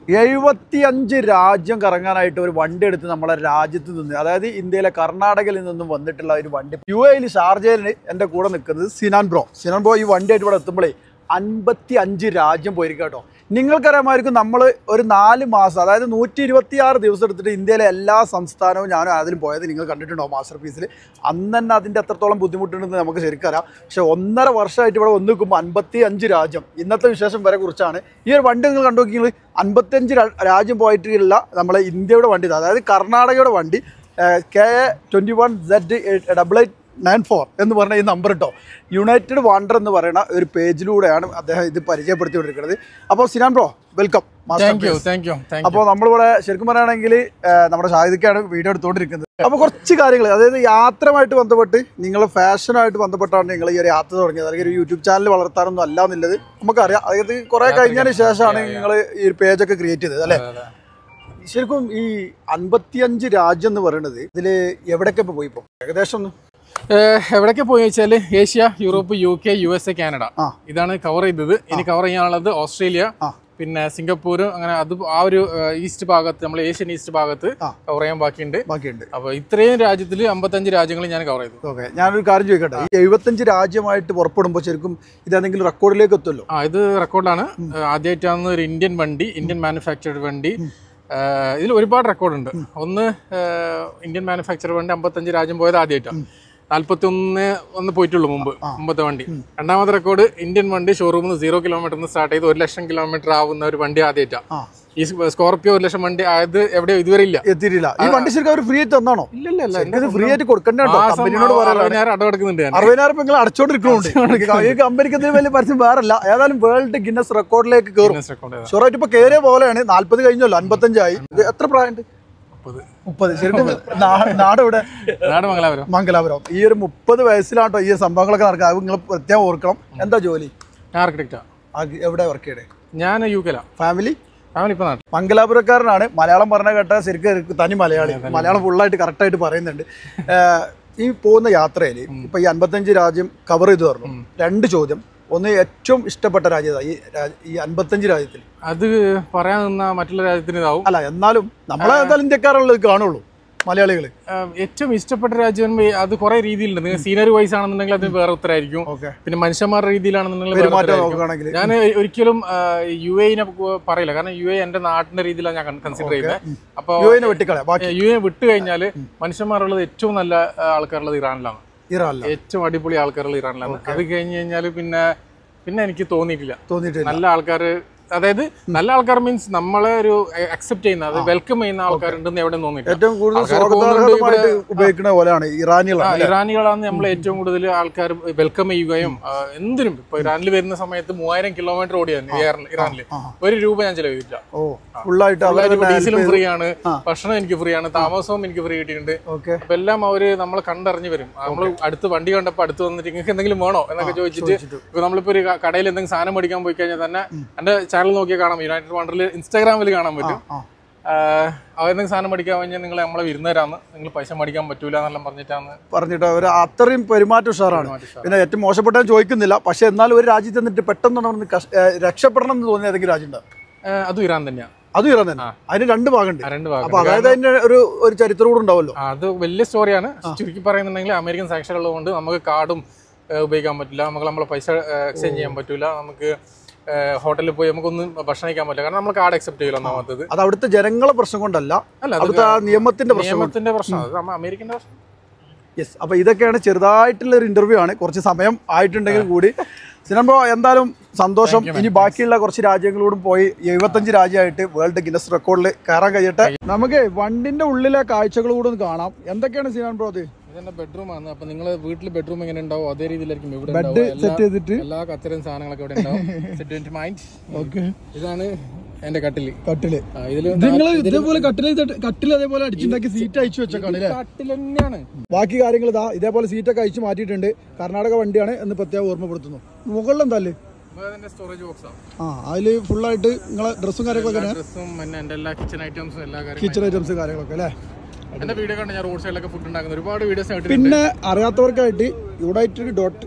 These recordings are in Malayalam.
എഴുപത്തിയഞ്ച് രാജ്യം കറങ്ങാനായിട്ട് ഒരു വണ്ടി എടുത്ത് നമ്മളെ രാജ്യത്ത് നിന്ന് അതായത് ഇന്ത്യയിലെ കർണാടകയിൽ നിന്നും വന്നിട്ടുള്ള ഒരു വണ്ടി യു എയിൽ ഷാർജയിൽ എൻ്റെ കൂടെ നിൽക്കുന്നത് സിനാൻ ബ്രോ സിനാൻ ബ്രോ ഈ വണ്ടിയായിട്ട് ഇവിടെ എത്തുമ്പോഴേ അൻപത്തി അഞ്ച് രാജ്യം പോയിരിക്കും കേട്ടോ നിങ്ങൾക്കറിയാമായിരിക്കും നമ്മൾ ഒരു നാല് മാസം അതായത് നൂറ്റി ഇരുപത്തി ആറ് ദിവസം എടുത്തിട്ട് ഇന്ത്യയിലെ എല്ലാ സംസ്ഥാനവും ഞാനും അതിലും പോയത് നിങ്ങൾ കണ്ടിട്ടുണ്ടോ മാസ്റ്റർ പീസിൽ അന്ന് തന്നെ അതിൻ്റെ എത്രത്തോളം ബുദ്ധിമുട്ടുണ്ടെന്ന് നമുക്ക് ശരിക്കും അറിയാം പക്ഷെ ഒന്നര വർഷമായിട്ട് ഇവിടെ വന്ന് നിൽക്കുമ്പോൾ അൻപത്തി അഞ്ച് രാജ്യം ഇന്നത്തെ വിശേഷം വരെ കുറിച്ചാണ് ഈ ഒരു വണ്ടി നിങ്ങൾ കണ്ടു നോക്കിയെങ്കിൽ അൻപത്തഞ്ച് രാ- രാജ്യം പോയിട്ടുള്ള നമ്മളെ ഇന്ത്യയുടെ വണ്ടി ഇതാ. അതായത് കർണാടകയുടെ വണ്ടി K A twenty one Z double eight nine four എന്ന് പറഞ്ഞ ഈ നമ്പർ കേട്ടോ യുണൈറ്റഡ് വാണ്ടർ എന്ന് പറയുന്ന ഒരു പേജിലൂടെയാണ് അദ്ദേഹം ഇത് പരിചയപ്പെടുത്തിക്കൊണ്ടിരിക്കുന്നത് അപ്പോൾ Sinan bro welcome thank you thank you thank അപ്പോൾ നമ്മളിവിടെ ശരിക്കും പറയുകയാണെങ്കിൽ നമ്മുടെ ഷാഹിദിക്കാണ് വീഡിയോ എടുത്തുകൊണ്ടിരിക്കുന്നത് അപ്പോൾ കുറച്ച് കാര്യങ്ങൾ അതായത് യാത്രയുമായിട്ട് ബന്ധപ്പെട്ട് നിങ്ങൾ ഫാഷനായിട്ട് ബന്ധപ്പെട്ടാണ് നിങ്ങൾ ഈ ഒരു യാത്ര തുടങ്ങിയത് അല്ലെങ്കിൽ ഒരു യൂട്യൂബ് ചാനൽ വളർത്താനൊന്നും അല്ല എന്നുള്ളത് നമുക്കറിയാം അതായത് കുറേ കഴിഞ്ഞതിന് ശേഷമാണ് നിങ്ങൾ ഈ ഒരു പേജൊക്കെ ക്രിയേറ്റ് ചെയ്തത് അല്ലേ ശരിക്കും ഈ അൻപത്തിയഞ്ച് രാജ്യം എന്ന് പറയുന്നത് ഇതിൽ എവിടെയൊക്കെ ഇപ്പോൾ പോയി ഇപ്പോൾ ഏകദേശം ഒന്ന് എവിടേക്ക് പോയി വെച്ചാൽ Asia Europe U K U S A Canada ആ. ഇതാണ് കവർ ചെയ്തത് ഇനി കവർ ചെയ്യാനുള്ളത് ഓസ്ട്രേലിയ ആ. പിന്നെ സിംഗപ്പൂർ അങ്ങനെ അത് ആ ഒരു ഈസ്റ്റ് ഭാഗത്ത് നമ്മൾ ഏഷ്യൻ ഈസ്റ്റ് ഭാഗത്ത് ആ. കവർ ചെയ്യാൻ ബാക്കിയുണ്ട് ബാക്കിയുണ്ട് അപ്പൊ ഇത്രയും രാജ്യത്തിൽ അമ്പത്തഞ്ച് രാജ്യങ്ങൾ ഞാൻ കവർ ചെയ്തു ഓക്കെ ഞാനൊരു കാര്യം ചോദിക്കട്ടെ ഈ എഴുപത്തഞ്ച് രാജ്യമായിട്ട് പുറപ്പെടുമ്പോൾ ശരിക്കും ഇതെന്തെങ്കിലും റെക്കോർഡിലേക്ക് എത്തുമല്ലോ ആ ഇത് റെക്കോർഡാണ് ആദ്യമായിട്ടാണ് ഒരു ഇന്ത്യൻ വണ്ടി ഇന്ത്യൻ മാനുഫാക്ചർഡ് വണ്ടി ഏഹ് ഇതിൽ ഒരുപാട് റെക്കോർഡുണ്ട് ഒന്ന് ഏഹ് ഇന്ത്യൻ മാനുഫാക്ചർ വണ്ടി അമ്പത്തഞ്ച് രാജ്യം പോയത് ആദ്യമായിട്ടാണ് നാല്പത്തി ഒന്ന് ഒന്ന് പോയിട്ടുള്ളൂ മുമ്പ് മുമ്പത്തെ വണ്ടി രണ്ടാമത്തെ റെക്കോർഡ് ഇന്ത്യൻ വണ്ടി ഷോറൂമിൽ നിന്ന് സീറോ കിലോമീറ്റർ നിന്ന് സ്റ്റാർട്ട് ചെയ്ത് ഒരു ലക്ഷം കിലോമീറ്റർ ആവുന്ന ഒരു വണ്ടി ആദ്യമായിട്ടാണ് ആ ഈ സ്കോർപ്പിയോ ഒരു ലക്ഷം വണ്ടി ആയത് എവിടെയോ ഇതുവരെ ഇല്ല എത്തിയിട്ടില്ല ഈ വണ്ടി ശരിക്കും അവർ ഫ്രീ ആയിട്ട് തന്നാണോ ഇല്ല ഇല്ല ഇല്ല ഇത് ഫ്രീ ആയിട്ട് കൊടുക്കണ്ട കേട്ടോ കമ്പനിയോട് പറയാം അറുപതിനായിരം അടവെടുക്കുന്നുണ്ട് ഞാൻ അറുപതിനായിരം നിങ്ങൾ അടച്ചോണ്ടിരിക്കുന്നുണ്ട് ഈ കമ്പനിക്ക് എന്തെങ്കിലും വലിയ പരസ്യം വേറല്ല ഏതായാലും വേൾഡ് ഗിന്നസ് റെക്കോർഡിലേക്ക് കയറും റെക്കോർഡ് ചെയ്തത് ഷുവറായിട്ട് ഇപ്പൊ കയറിയ പോലെയാണ് നാല്പത് കഴിഞ്ഞല്ലോ അൻപത്തഞ്ചായി ഇത് എത്ര പ്രായമുണ്ട് മുപ്പത് മുപ്പത് ശരിക്കും നാ- നാട് ഇവിടെ നാട് മംഗലാപുരം മംഗലാപുരം ഈ ഒരു മുപ്പത് വയസ്സിലാട്ടോ ഈ സംഭവങ്ങളൊക്കെ നടക്കുക അത് നിങ്ങൾ പ്രത്യേകം ഓർക്കണം എന്താ ജോലി ഞാൻ ആർക്കിടെക്റ്റാ ആ, എവിടെ വർക്ക് ചെയ്യണേ ഞാൻ യു കെയിലാ ഫാമിലി ഫാമിലി ഇപ്പൊ നാട്ടിൽ മംഗലാപുരക്കാരനാണ് മലയാളം പറഞ്ഞ കേട്ട ശരിക്കും തനി മലയാളി മലയാളം ഫുള്ളായിട്ട് കറക്റ്റായിട്ട് പറയുന്നുണ്ട് ഏഹ് ഈ പോകുന്ന യാത്രയിൽ ഇപ്പൊ ഈ അൻപത്തഞ്ച് രാജ്യം കവർ ചെയ്ത് പറഞ്ഞു രണ്ട് ചോദ്യം ഒന്ന് ഏറ്റവും ഇഷ്ടപ്പെട്ട രാജ്യം ഏതാ? ഈ രാ- ഈ അൻപത്തഞ്ച് രാജ്യത്തിൽ അത് പറയാൻ നിന്ന മറ്റുള്ള രാജ്യത്തിന് ഇതാവും അല്ല എന്നാലും നമ്മളെ എന്തായാലും ഇന്ത്യക്കാരുള്ളത് കാണുള്ളൂ മലയാളികൾ ആഹ് ഏറ്റവും ഇഷ്ടപ്പെട്ട രാജ്യം ഈ അത് കുറെ രീതിയിലുണ്ട് നിങ്ങൾ സീനറി വൈസ് ആണെന്നുണ്ടെങ്കിൽ അത് വേറെ ഉത്തരമായിരിക്കും ഓക്കെ പിന്നെ മനുഷ്യന്മാരുടെ രീതിയിലാണെന്നുണ്ടെങ്കിൽ വേറെ പെരുമാറ്റം ഉത്തരമായിരിക്കും. നോക്കുകയാണെങ്കിൽ ഞാൻ ഒരിക്കലും യു എനെ പറയില്ല കാരണം യു എ എന്റെ നാട്ടിന്റെ രീതിയിലാണ് ഞാൻ കൺസിഡർ ചെയ്യുന്നത് അപ്പോൾ യു എനെ വെട്ടിക്കളയാം ബാക്കി യു എ വിട്ട് കഴിഞ്ഞാൽ മനുഷ്യന്മാരുള്ളത് ഏറ്റവും നല്ല ആ, ആൾക്കാരുള്ളത് ഇറാനിലാണ് ഇറാനല്ല ഏറ്റവും അടിപൊളി ആൾക്കാരുള്ളത് ഇറാനിലാണ് അത് കഴിഞ്ഞ് കഴിഞ്ഞാൽ പിന്നെ പിന്നെ എനിക്ക് തോന്നിയിട്ടില്ല തോന്നിയിട്ടില്ല നല്ല ആൾക്കാർ അതായത് നല്ല ആൾക്കാർ മീൻസ് നമ്മളെ ഒരു അക്സെപ്റ്റ് ചെയ്യുന്ന അത് വെൽക്കം ചെയ്യുന്ന ആൾക്കാരുണ്ടെന്ന് എവിടെ തോന്നിയിട്ടില്ല ഏറ്റവും കൂടുതൽ ആൾക്കാര് സ്വാഗതാർഹമായിട്ട് ഉപയോഗിക്കുന്ന പോലെയാണ് ആ, ഇറാനികളാണ് ഇറാനികളാണ് നമ്മൾ ഏറ്റവും കൂടുതൽ ആൾക്കാർ വെൽക്കം ചെയ്യുകയും ആ, എന്തിനും ഇപ്പൊ ഇറാനിൽ വരുന്ന സമയത്ത് മൂവായിരം കിലോമീറ്റർ ഓടിയാണ് ഇറാനിൽ ഒരു രൂപ ഞാൻ ചെലവില്ല ഓ ഫുള്ളായിട്ട് അവർ ഡീസലും ഫ്രീ ആണ് ഭക്ഷണം എനിക്ക് ഫ്രീ ആണ് താമസവും എനിക്ക് ഫ്രീ കിട്ടിയിട്ടുണ്ട് ഓക്കെ അപ്പൊ എല്ലാം അവര് നമ്മളെ കണ്ടറിഞ്ഞ് വരും നമ്മൾ അടുത്ത് വണ്ടി കണ്ടപ്പോ അടുത്ത് വന്നിട്ട് നിങ്ങൾക്ക് എന്തെങ്കിലും വേണോ എന്നൊക്കെ ചോദിച്ചിട്ട് ഇപ്പൊ നമ്മളിപ്പോ ഒരു ക- കടയിൽ എന്തെങ്കിലും സാധനം മേടിക്കാൻ പോയി കഴിഞ്ഞാൽ തന്നെ എന്റെ ചാനൽ നോക്കിയാൽ കാണാം യുണൈറ്റഡ് വണ്ടറിൽ ഇൻസ്റ്റാഗ്രാമിൽ കാണാൻ പറ്റും ആ ആഹ് അവർ എന്തെങ്കിലും സാധനം മേടിക്കാൻ കഴിഞ്ഞാൽ നിങ്ങൾ നമ്മളെ വിരുന്നേരാന്ന് നിങ്ങൾ പൈസ മേടിക്കാൻ പറ്റൂല എന്നെല്ലാം പറഞ്ഞിട്ടാണ് പറഞ്ഞിട്ട് അവർ അത്രയും പെരുമാറ്റം ഉഷാറാണ് പിന്നെ ഏറ്റവും മോശപ്പെട്ട ചോദിക്കുന്നില്ല പക്ഷെ എന്നാലും ഒരു രാജ്യത്ത് നിന്നിട്ട് പെട്ടെന്ന് നമ്മൾ കഷ്- ഏഹ് രക്ഷപ്പെടണം എന്ന് തോന്നിയ ഏതെങ്കിലും രാജ്യം ഉണ്ടാവും ആഹ് അതും ഇറാൻ തന്നെയാണ് അതും ഇറാൻ തന്നെ അതിന് രണ്ട് ഭാഗമുണ്ട് ആ രണ്ട് ഭാഗം അപ്പൊ അതായത് അതിന്റെ ഒരു ഒരു ചരിത്രം കൂടെ ഉണ്ടാവല്ലോ ആ, അത് വലിയ സ്റ്റോറിയാണ് ചുരുക്കി പറയുന്നുണ്ടെങ്കിൽ അമേരിക്കൻ സാക്ഷൻ ഉള്ളതുകൊണ്ട് നമുക്ക് കാർഡും ഉപയോഗിക്കാൻ പറ്റില്ല നമുക്ക് നമ്മളെ പൈസ എക്സ്ചേഞ്ച് ചെയ്യാൻ പറ്റില്ല നമുക്ക് ഹോട്ടലിൽ പോയി നമുക്കൊന്നും ഭക്ഷണം കഴിക്കാൻ പറ്റില്ല കാരണം നമ്മൾ കാർഡ് അക്സെപ്റ്റ് ചെയ്യില്ല ഒന്നാമത്തത് അത് അവിടുത്തെ ജനങ്ങളെ പ്രശ്നം കൊണ്ടല്ല അല്ല അത് അവിടുത്തെ ആ നിയമത്തിന്റെ പ്രശ്നം കൊണ്ട് നിയമത്തിന്റെ പ്രശ്നം അത് നമ്മ അമേരിക്കന്റെ പ്രശ്നം യെസ് അപ്പൊ ഇതൊക്കെയാണ് ചെറുതായിട്ടുള്ള ഒരു ഇന്റർവ്യൂ ആണ് കുറച്ച് സമയം ആയിട്ടുണ്ടെങ്കിൽ കൂടി സിനിമ എന്തായാലും സന്തോഷം ഇനി ബാക്കിയുള്ള കുറച്ച് രാജ്യങ്ങളോടും പോയി എഴുപത്തഞ്ച് രാജ്യമായിട്ട് വേൾഡ് ഗിന്നസ് റെക്കോർഡിൽ കയറാൻ കഴിയട്ടെ നമുക്ക് വണ്ടിന്റെ ഉള്ളിലെ കാഴ്ചകൾ കൂടെ ഒന്ന് കാണാം എന്തൊക്കെയാണ് സിനാൻ ബ്രോ അത് ഇതെന്റെ ബെഡ്റൂം ആണ് അപ്പൊ നിങ്ങൾ വീട്ടിൽ ബെഡ്റൂം എങ്ങനെ ഉണ്ടാവും അതേ രീതിയിലായിരിക്കും ഇവിടെ ബെഡ് ഉണ്ടാവുക. എല്ലാ- സെറ്റ് ചെയ്തിട്ട് എല്ലാ കത്തരം സാധനങ്ങളൊക്കെ ഇവിടെ ഉണ്ടാവും സെറ്റ് മൈൻഡ് ഓക്കെ ഇതാണ് എന്റെ കട്ടില് കട്ടില് ആ, ഇതില് നിങ്ങൾ ഇതേപോലെ കട്ടില് കട്ടിൽ അതേപോലെ അടിച്ചുണ്ടാക്കി സീറ്റ് അയച്ചു വെച്ചേക്കാണ് അല്ലേ കട്ടിൽ തന്നെയാണ് ബാക്കി കാര്യങ്ങൾ ഇതാ ഇതേപോലെ സീറ്റൊക്കെ അയച്ചു മാറ്റിയിട്ടുണ്ട് കർണാടക വണ്ടിയാണ് എന്ന് പ്രത്യേകം ഓർമ്മപ്പെടുത്തുന്നു മുകളിൽ എന്താ അല്ലേ അതിന്റെ സ്റ്റോറേജ് ബോക്സ് ആണ് ആ അതിൽ ഫുള്ളായിട്ട് നിങ്ങളെ ഡ്രസ്സും കാര്യങ്ങളൊക്കെ ഡ്രസ്സും പിന്നെ എന്റെ എല്ലാ കിച്ചൺ ഐറ്റംസും എല്ലാ കാര്യങ്ങളും കിച്ചൺ ഐറ്റംസ് കാര്യങ്ങളൊക്കെ അല്ലേ എന്റെ വീഡിയോ കണ്ട് ഞാൻ റോഡ് സൈഡിലൊക്കെ ഫുഡ് ഉണ്ടാക്കുന്ന ഒരുപാട് വീഡിയോസ് പിന്നെ അറിയാത്തവർക്കായിട്ട് യുണൈറ്റഡ് ഡോട്ട്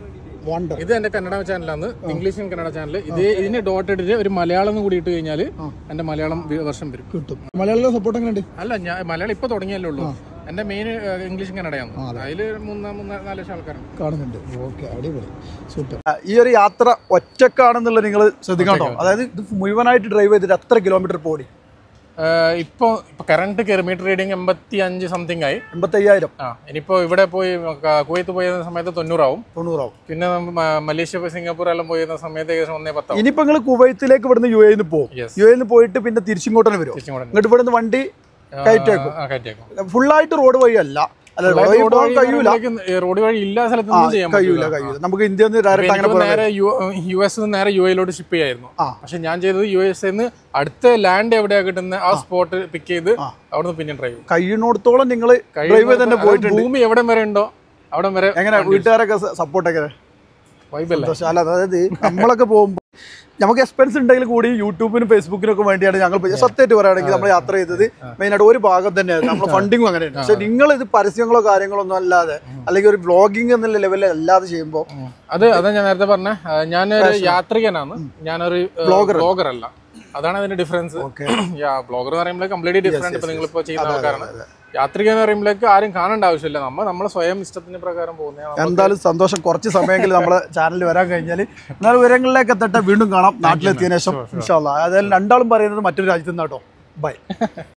വണ്ടർ ഇത് എന്റെ കന്നഡ ചാനലാണ് ഇംഗ്ലീഷ് കന്നഡ ചാനൽ ഇത് ഇതിന് ഡോട്ട് ഇട്ടിട്ട് ഒരു മലയാളം എന്ന് കൂടി ഇട്ട് കഴിഞ്ഞാൽ എന്റെ മലയാളം വർഷം വരും കിട്ടും മലയാളിയുടെ സപ്പോർട്ട് എങ്ങനെയുണ്ട് അല്ല ഞാൻ മലയാളം ഇപ്പൊ തുടങ്ങിയല്ലേ ഉള്ളൂ എന്റെ മെയിൻ ഇംഗ്ലീഷ് കന്നഡയാണ് അതിൽ മൂന്ന് മൂന്ന് നാല് ലക്ഷം ആൾക്കാരുണ്ട് കാണുന്നുണ്ട് ഓക്കെ അടിപൊളി സൂപ്പർ ഈ ഒരു യാത്ര ഒറ്റക്കാണെന്നുള്ളത് നിങ്ങൾ ശ്രദ്ധിക്കണം കേട്ടോ അതായത് ഇത് മുഴുവനായിട്ട് ഡ്രൈവ് ചെയ്തിട്ട് എത്ര കിലോമീറ്റർ പോടി ഏഹ് ഇപ്പൊ ഇപ്പൊ കറണ്ട് കിലോമീറ്റർ റീഡിങ് എൺപത്തി അഞ്ച് സംതിങ് ആയി എൺപത്തയ്യായിരം ആ ഇനിയിപ്പോ ഇവിടെ പോയി ക- കുവൈത്ത് പോയ സമയത്ത് തൊണ്ണൂറാവും തൊണ്ണൂറാവും പിന്നെ നമ്മ മ- മലേഷ്യ പോയി സിംഗപ്പൂർ എല്ലാം പോയിരുന്ന സമയത്ത് ഏകദേശം ഒന്നേ പത്താവും ഇനിയിപ്പോ നിങ്ങൾ കുവൈത്തിലേക്ക് ഇവിടുന്ന് യു എന്ന് പോകും Yes. യു എന്ന് പോയിട്ട് പിന്നെ തിരിച്ചിങ്ങോട്ടന്നെ വരും തിരിച്ചും കൂടെ എന്നിട്ട് ഇവിടുന്ന് വണ്ടി കയറ്റേക്കും ആ, കയറ്റിയേക്കും ഫുള്ളായിട്ട് റോഡ് വഴി അല്ല അല്ല റോഡ് വഴി പോകാൻ കഴിയൂല റോഡ് വഴി ഇല്ലാ സ്ഥലത്തൊന്നും ചെയ്യാൻ കഴിയൂല പറ്റില്ല കഴിയൂല നമുക്ക് ഇന്ത്യ നിന്ന് ഡയറക്റ്റ് അങ്ങനെ എനിക്ക് പോകാൻ നേരെ യു എസ് നിന്ന് നേരെ യു എയിലോട്ട് ഷിപ്പ് ചെയ്യായിരുന്നു ആ. പക്ഷെ ഞാൻ ചെയ്തത് യു എസ് നിന്ന് അടുത്ത ലാൻഡ് എവിടെയാ കിട്ടുന്ന ആ സ്പോട്ട് പിക്ക് ചെയ്ത് അവിടുന്ന് പിന്നെ ഡ്രൈവ് കഴിയുന്നിടത്തോളം നിങ്ങൾ ഡ്രൈവ് ചെയ്ത് തന്നെ പോയിട്ടുണ്ട് ഭൂമി എവിടെ വരെ ഉണ്ടോ അവിടെ വരെ എങ്ങനെ വീട്ടുകാരൊക്കെ സപ്പോർട്ട് എങ്ങനെ വൈബല്ലേ സന്തോഷം. അല്ല അതായത് നമ്മളൊക്കെ പോകുമ്പോൾ നമുക്ക് എക്സ്പെൻസ് ഉണ്ടെങ്കിൽ കൂടി യൂട്യൂബിനും ഫേസ്ബുക്കിനും ഒക്കെ വേണ്ടിയാണ് ഞങ്ങൾ പോയി- സത്യമായിട്ട് പറയുകയാണെങ്കിൽ നമ്മൾ യാത്ര ചെയ്തത് മെയിനായിട്ട് ഒരു ഭാഗം തന്നെയാണ് നമ്മൾ ഫണ്ടിങ്ങും അങ്ങനെയാണ് പക്ഷെ നിങ്ങൾ ഇത് പരസ്യങ്ങളോ കാര്യങ്ങളോ ഒന്നും അല്ലാതെ അല്ലെങ്കിൽ ഒരു വ്ളോഗിങ് എന്നുള്ള ലെവലിൽ അല്ലാതെ ചെയ്യുമ്പോൾ അത് അതാ ഞാൻ നേരത്തെ പറഞ്ഞ ഞാനൊരു യാത്രികനാണ് ഞാനൊരു ബ്ലോഗർ അല്ല അതാണ് അതിന്റെ ഡിഫറൻസ് ബ്ലോഗർ എന്ന് പറയുമ്പോൾ കംപ്ലീറ്റ്ലി ഡിഫറെന്റ് ഇപ്പൊ നിങ്ങളിപ്പോ ചെയ്യുന്ന ആൾക്കാരാണ് യാത്രിക എന്ന് പറയുമ്പോഴേക്ക് ആരും കാണേണ്ട ആവശ്യമില്ല നമ്മൾ നമ്മളെ സ്വയം ഇഷ്ടത്തിന് പ്രകാരം പോകുന്ന എന്തായാലും സന്തോഷം കുറച്ച് സമയമെങ്കിലും നമ്മളെ ചാനലിൽ വരാൻ കഴിഞ്ഞാൽ എന്നാൽ വിവരങ്ങളിലേക്ക് എത്തട്ടെ വീണ്ടും കാണാം നാട്ടിലെത്തിയതിനു ശേഷം ഇൻഷാല്ല അതായത് രണ്ടാളും പറയുന്നത് മറ്റൊരു രാജ്യത്ത് നിന്നാട്ടോ ബൈ